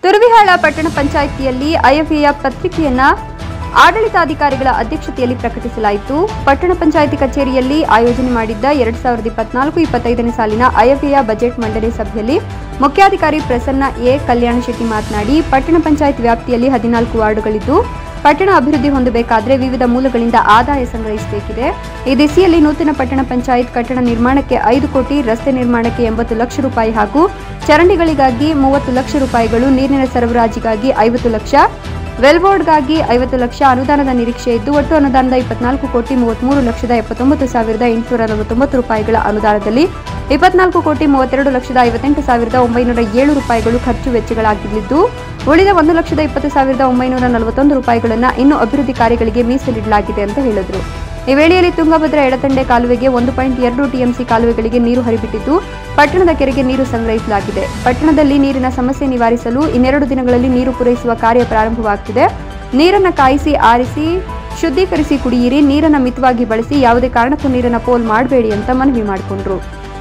ತುರುವಿಹಾಳ ಪಟ್ಟಣ ಪಂಚಾಯಿತಿಯಲ್ಲಿ ಅಯವ್ಯಯ ಪತ್ರಿಕೆಯನ್ನ ಆಡಳಿತಾಧಿಕಾರಿಗಳ ಅಧ್ಯಕ್ಷತೆಯಲ್ಲಿ ಪ್ರಕಟಿಸಲಾಯಿತು ಪಟ್ಟಣ ಪಂಚಾಯಿತಿ ಕಚೇರಿಯಲ್ಲಿ ಆಯೋಜನೆ ಮಾಡಿದ್ದ ಎರಡ್ ಸಾವಿರದ ಇಪ್ಪತ್ನಾಲ್ಕು ಇಪ್ಪತ್ತೈದನೇ ಸಾಲಿನ ಅಯವ್ಯಯ ಬಜೆಟ್ ಮಂಡನೆ ಸಭೆಯಲ್ಲಿ ಮುಖ್ಯಾಧಿಕಾರಿ ಪ್ರಸನ್ನ ಎ ಕಲ್ಯಾಣ ಶೆಟ್ಟಿ ಮಾತನಾಡಿ ಪಟ್ಟಣ ಪಂಚಾಯತ್ ವ್ಯಾಪ್ತಿಯಲ್ಲಿ ಹದಿನಾಲ್ಕು ವಾರ್ಡುಗಳಿದ್ದು ಪಟ್ಟಣ ಅಭಿವೃದ್ಧಿ ಹೊಂದಬೇಕಾದರೆ ವಿವಿಧ ಮೂಲಗಳಿಂದ ಆದಾಯ ಸಂಗ್ರಹಿಸಬೇಕಿದೆ ಈ ದಿಸೆಯಲ್ಲಿ ನೂತನ ಪಟ್ಟಣ ಪಂಚಾಯತ್ ಕಟ್ಟಡ ನಿರ್ಮಾಣಕ್ಕೆ ಐದು ಕೋಟಿ ರಸ್ತೆ ನಿರ್ಮಾಣಕ್ಕೆ ಎಂಬತ್ತು ಲಕ್ಷ ರೂಪಾಯಿ ಹಾಗೂ ಚರಂಡಿಗಳಿಗಾಗಿ ಮೂವತ್ತು ಲಕ್ಷ ರೂಪಾಯಿಗಳು ನೀರಿನ ಸರಬರಾಜಿಗಾಗಿ ಐವತ್ತು ಲಕ್ಷ ವೆಲ್ಬೋರ್ಡ್ಗಾಗಿ ಐವತ್ತು ಲಕ್ಷ ಅನುದಾನದ ನಿರೀಕ್ಷೆ ಇದ್ದು ಒಟ್ಟು ಅನುದಾನದ ಇಪ್ಪತ್ನಾಲ್ಕು ಕೋಟಿ ಮೂವತ್ಮೂರು ಲಕ್ಷದ ಎಪ್ಪತ್ತೊಂಬತ್ತು ಸಾವಿರದ ಎಂಟುನೂರ ನಲವತ್ತೊಂಬತ್ತು ರೂಪಾಯಿಗಳ ಅನುದಾನದಲ್ಲಿ ಇಪ್ಪತ್ನಾಲ್ಕು ಕೋಟಿ ಮೂವತ್ತೆರಡು ಲಕ್ಷದ ಐವತ್ತೆಂಟು ಸಾವಿರದ ಒಂಬೈನೂರ ಏಳು ರೂಪಾಯಿಗಳು ಖರ್ಚು ವೆಚ್ಚಗಳಾಗಿದ್ದು ಉಳಿದ ಒಂದು ಲಕ್ಷದ ಇಪ್ಪತ್ತು ಸಾವಿರದ ಒಂಬೈನೂರ ನಲವತ್ತೊಂದು ರೂಪಾಯಿಗಳನ್ನು ಇನ್ನು ಅಭಿವೃದ್ಧಿ ಕಾರ್ಯಗಳಿಗೆ ಮೀಸಲಿಡಲಾಗಿದೆ ಅಂತ ಹೇಳಿದರು ಈ ವೇಳೆಯಲ್ಲಿ ತುಂಗಭದ್ರಾ ಎಡದಂಡೆ ಕಾಲುವೆಗೆ ಒಂದು ಪಾಯಿಂಟ್ ಎರಡು ಟಿಎಂಸಿ ಕಾಲುವೆಗಳಿಗೆ ನೀರು ಹರಿಬಿಟ್ಟಿದ್ದು ಪಟ್ಟಣದ ಕೆರೆಗೆ ನೀರು ಸಂಗ್ರಹಿಸಲಾಗಿದೆ ಪಟ್ಟಣದಲ್ಲಿ ನೀರಿನ ಸಮಸ್ಯೆ ನಿವಾರಿಸಲು ಇನ್ನೆರಡು ದಿನಗಳಲ್ಲಿ ನೀರು ಪೂರೈಸುವ ಕಾರ್ಯ ಪ್ರಾರಂಭವಾಗುತ್ತಿದೆ ನೀರನ್ನು ಕಾಯಿಸಿ ಆರಿಸಿ ಶುದ್ಧೀಕರಿಸಿ ಕುಡಿಯಿರಿ ನೀರನ್ನು ಮಿತವಾಗಿ ಬಳಸಿ ಯಾವುದೇ ಕಾರಣಕ್ಕೂ ನೀರನ್ನು ಪೋಲ್ ಮಾಡಬೇಡಿ ಅಂತ ಮನವಿ ಮಾಡಿಕೊಂಡ್ರು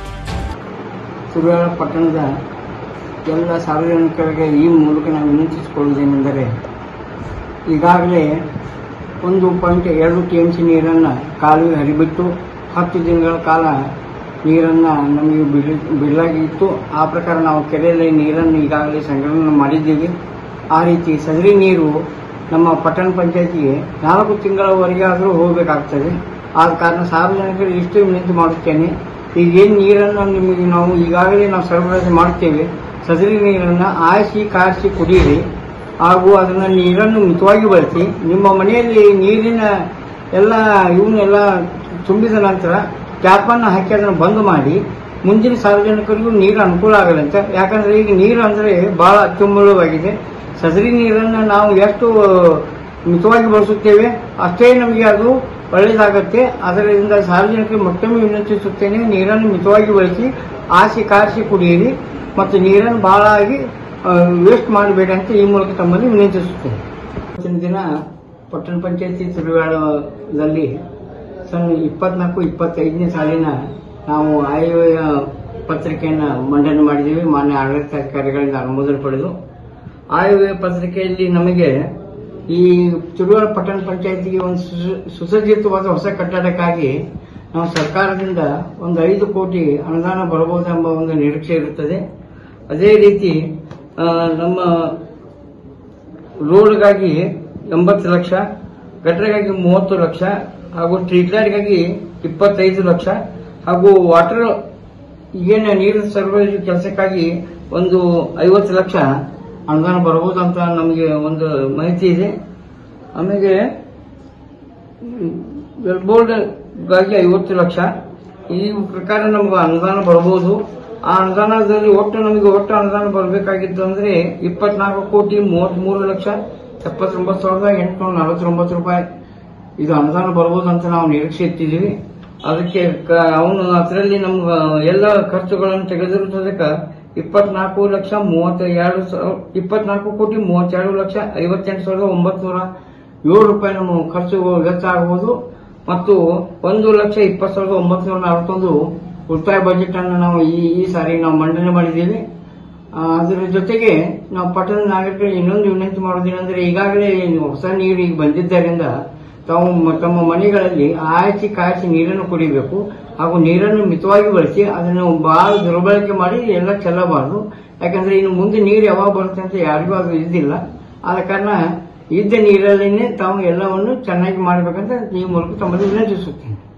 ಸುರಳ ಪಟ್ಟಣದ ಎಲ್ಲ ಸಾರ್ವಜನಿಕರಿಗೆ ಈ ಮೂಲಕ ನಾವು ವಿನಂತಿಸಿಕೊಳ್ಳುವುದೇನೆಂದರೆ ಈಗಾಗಲೇ ಒಂದು ಪಾಯಿಂಟ್ ಎರಡು ಟಿ ಎಮ್ ಸಿ ನೀರನ್ನು ಕಾಲುವೆ ಹರಿಬಿಟ್ಟು ಹತ್ತು ದಿನಗಳ ಕಾಲ ನೀರನ್ನು ನಮಗೆ ಬಿಡ ಬಿಡಲಾಗಿತ್ತು ಆ ಪ್ರಕಾರ ನಾವು ಕೆರೆಯಲ್ಲಿ ನೀರನ್ನು ಈಗಾಗಲೇ ಸಂಗ್ರಹಣೆ ಮಾಡಿದ್ದೀವಿ ಆ ರೀತಿ ಸದರಿ ನೀರು ನಮ್ಮ ಪಟ್ಟಣ ಪಂಚಾಯತಿಗೆ ನಾಲ್ಕು ತಿಂಗಳವರೆಗೆ ಆದರೂ ಹೋಗಬೇಕಾಗ್ತದೆ ಆದ ಕಾರಣ ಸಾರ್ವಜನಿಕರು ಇಷ್ಟು ವಿನಂತಿ ಮಾಡುತ್ತೇನೆ ಈಗ ಏನು ನೀರನ್ನು ನಿಮಗೆ ನಾವು ಈಗಾಗಲೇ ನಾವು ಸರಬರಾಜು ಮಾಡ್ತೇವೆ ಸದರಿ ನೀರನ್ನು ಆಯಿಸಿ ಕಾಯಿಸಿ ಕುಡಿಯಿರಿ ಹಾಗೂ ಅದನ್ನು ನೀರನ್ನು ಮಿತವಾಗಿ ಬಳಸಿ ನಿಮ್ಮ ಮನೆಯಲ್ಲಿ ನೀರಿನ ಎಲ್ಲ ಇವನ್ನೆಲ್ಲ ತುಂಬಿದ ನಂತರ ಟ್ಯಾಪನ್ನು ಹಾಕಿ ಅದನ್ನು ಬಂದ್ ಮಾಡಿ ಮುಂದಿನ ಸಾರ್ವಜನಿಕರಿಗೂ ನೀರು ಅನುಕೂಲ ಆಗದಂತೆ ಯಾಕಂದ್ರೆ ಈಗ ನೀರು ಅಂದರೆ ಬಹಳ ಅತ್ಯಮೂಲ್ಯವಾಗಿದೆ ಸದರಿ ನೀರನ್ನು ನಾವು ಎಷ್ಟು ಮಿತವಾಗಿ ಬಳಸುತ್ತೇವೆ ಅಷ್ಟೇ ನಮಗೆ ಅದು ಒಳ್ಳೆಯದಾಗತ್ತೆ ಅದರಿಂದ ಸಾರ್ವಜನಿಕರಿಗೆ ಮತ್ತೊಮ್ಮೆ ವಿನಂತಿಸುತ್ತೇನೆ ನೀರನ್ನು ಮಿತವಾಗಿ ಬಳಸಿ ಆಸಿ ಕಾರಿಸಿ ಕುಡಿಯಿರಿ ಮತ್ತು ನೀರನ್ನು ಬಹಳ ಆಗಿ ವೇಸ್ಟ್ ಮಾಡಬೇಡಿ ಅಂತ ಈ ಮೂಲಕ ತಮ್ಮಲ್ಲಿ ವಿನಂತಿಸುತ್ತೇನೆ ಇವತ್ತಿನ ದಿನ ಪಟ್ಟಣ ಪಂಚಾಯತಿ ತಿರುಗಾಳದಲ್ಲಿ ಸಣ್ಣ ಇಪ್ಪತ್ನಾಲ್ಕು ಇಪ್ಪತ್ತೈದನೇ ಸಾಲಿನ ನಾವು ಆಯವ್ಯಯ ಪತ್ರಿಕೆಯನ್ನು ಮಂಡನೆ ಮಾಡಿದ್ದೀವಿ ಮಾನ್ಯ ಆಡಳಿತಾಧಿಕಾರಿಗಳಿಂದ ಅನುಮೋದನೆ ಪಡೆದು ಆಯವ್ಯಯ ಪತ್ರಿಕೆಯಲ್ಲಿ ನಮಗೆ ಈ ತಿರುವಾಳ ಪಟ್ಟಣ ಪಂಚಾಯತಿಗೆ ಒಂದು ಸು- ಸುಸಜ್ಜಿತವಾದ ಹೊಸ ಕಟ್ಟಡಕ್ಕಾಗಿ ನಾವು ಸರ್ಕಾರದಿಂದ ಒಂದು ಐದು ಕೋಟಿ ಅನುದಾನ ಬರಬಹುದೆಂಬ ಒಂದು ನಿರೀಕ್ಷೆ ಇರುತ್ತದೆ ಅದೇ ರೀತಿ ಆ, ನಮ್ಮ ರೋಡ್ಗಾಗಿ ಎಂಬತ್ತು ಲಕ್ಷ ಗಟ್ಟರಿಗಾಗಿ ಮೂವತ್ತು ಲಕ್ಷ ಹಾಗೂ ಸ್ಟ್ರೀಟ್ ಲೈಟ್ಗಾಗಿ ಇಪ್ಪತ್ತೈದು ಲಕ್ಷ ಹಾಗೂ ವಾಟರ್ ಏನು ನೀರು ಸರಬರಾಜು ಕೆಲಸಕ್ಕಾಗಿ ಒಂದು ಐವತ್ತು ಲಕ್ಷ ಅನುದಾನ ಬರಬಹುದು ಅಂತ ನಮಗೆ ಒಂದು ಮಾಹಿತಿ ಇದೆ ಆಮೇಲೆ ವೆಲ್ಬೋರ್ಡ್ಗಾಗಿ ಐವತ್ತು ಲಕ್ಷ ಈ ಪ್ರಕಾರ ನಮಗೆ ಅನುದಾನ ಬರಬಹುದು ಆ ಅನುದಾನದಲ್ಲಿ ಒಟ್ಟು ನಮಗೆ ಒಟ್ಟು ಅನುದಾನ ಬರಬೇಕಾಗಿತ್ತು ಅಂದ್ರೆ ಇಪ್ಪತ್ನಾಲ್ಕು ಕೋಟಿ ಮೂವತ್ಮೂರು ಲಕ್ಷ ಎಪ್ಪತ್ತೊಂಬತ್ತು ಸಾವಿರದ ಎಂಟುನೂರ ನಲವತ್ತೊಂಬತ್ತು ರೂಪಾಯಿ ಇದು ಅನುದಾನ ಬರ್ಬೋದು ಅಂತ ನಾವು ನಿರೀಕ್ಷೆ ಇಟ್ಟಿದ್ದೀವಿ ಅದಕ್ಕೆ ಕ- ಅವನು ಅದರಲ್ಲಿ ನಮ್ಗೆ ಎಲ್ಲ ಖರ್ಚುಗಳನ್ನು ತೆಗೆದಿರುವುದಕ್ಕೆ ಇಪ್ಪತ್ನಾಲ್ಕು ಲಕ್ಷ ಮೂವತ್ತ ಎರಡು ಸಾವಿರ ಇಪ್ಪತ್ನಾಲ್ಕು ಕೋಟಿ ಮೂವತ್ತೆರಡು ಲಕ್ಷ ಐವತ್ತೆಂಟು ಸಾವಿರದ ಒಂಬತ್ನೂರ ಏಳು ರೂಪಾಯಿ ನಮ್ಮ ಖರ್ಚು ವೆಚ್ಚ ಆಗಬಹುದು ಮತ್ತು ಒಂದು ಲಕ್ಷ ಇಪ್ಪತ್ತು ಸಾವಿರದ ಒಂಬತ್ನೂರ ನಲವತ್ತೊಂದು ಉಳಿತಾಯ ಬಜೆಟ್ ಅನ್ನು ನಾವು ಈ ಈ ಸಾರಿ ನಾವು ಮಂಡನೆ ಮಾಡಿದ್ದೀವಿ ಆ, ಅದರ ಜೊತೆಗೆ ನಾವು ಪಟ್ಟಣದ ನಾಗರಿಕರಿಗೆ ಇನ್ನೊಂದು ವಿನಂತಿ ಮಾಡೋದೇನೆಂದ್ರೆ ಈಗಾಗಲೇ ಹೊಸ ನೀರು ಈಗ ಬಂದಿದ್ದರಿಂದ ತಾವು ಮ- ತಮ್ಮ ಮನೆಗಳಲ್ಲಿ ಆಯಿಸಿ ಕಾಯಿಸಿ ನೀರನ್ನು ಕುಡಿಬೇಕು ಹಾಗೂ ನೀರನ್ನು ಮಿತವಾಗಿ ಬಳಸಿ ಅದನ್ನು ಬಹಳ ದುರ್ಬಳಕೆ ಮಾಡಿ ಎಲ್ಲ ಚೆಲ್ಲಬಾರದು ಯಾಕಂದ್ರೆ ಇನ್ನು ಮುಂದೆ ನೀರು ಯಾವಾಗ ಬರುತ್ತೆ ಅಂತ ಯಾರಿಗೂ ಅದು ಇದ್ದಿಲ್ಲ ಆದ ಕಾರಣ ಇದ್ದ ನೀರಲ್ಲಿನೇ ತಾವು ಎಲ್ಲವನ್ನು ಚೆನ್ನಾಗಿ ಮಾಡಬೇಕಂತ ಈ ಮೂಲಕ ತಮ್ಮಲ್ಲಿ ವಿನಂತಿಸುತ್ತೇನೆ